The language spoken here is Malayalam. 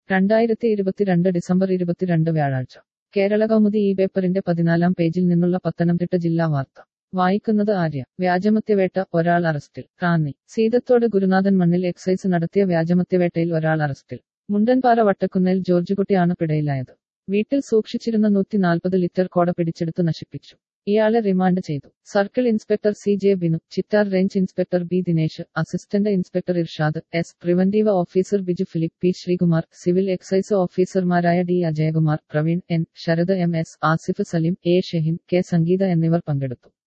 രണ്ടായിരത്തി ഇരുപത്തിരണ്ട് ഡിസംബർ ഇരുപത്തിരണ്ട് വ്യാഴാഴ്ച കേരള കൗമുദി ഈ പേപ്പറിന്റെ പതിനാലാം പേജിൽ നിന്നുള്ള പത്തനംതിട്ട ജില്ലാ വാർത്ത വായിക്കുന്നത് ആര്യ വ്യാജമത്യവേട്ട ഒരാൾ അറസ്റ്റിൽ റാന്നി സീതത്തോട് ഗുരുനാഥൻ മണ്ണിൽ എക്സൈസ് നടത്തിയ വ്യാജമത്യവേട്ടയിൽ ഒരാൾ അറസ്റ്റിൽ മുണ്ടൻപാറ വട്ടക്കുന്നേൽ ജോർജുകുട്ടിയാണ് പിടയിലായത് വീട്ടിൽ സൂക്ഷിച്ചിരുന്ന നൂറ്റി നാൽപ്പത് ലിറ്റർ കോട പിടിച്ചെടുത്ത് നശിപ്പിച്ചു ഇയാളെ റിമാൻഡ് ചെയ്തു circle inspector C J Binu Chittar range inspector B Dinesh assistant inspector Irshad S preventive officer Biju Philip P Sreekumar civil excise ഓഫീസർമാരായ D Ajayakumar Praveen N Sharad M S Asif Saleem A Shehin K Sangeetha എന്നിവർ പങ്കെടുത്തു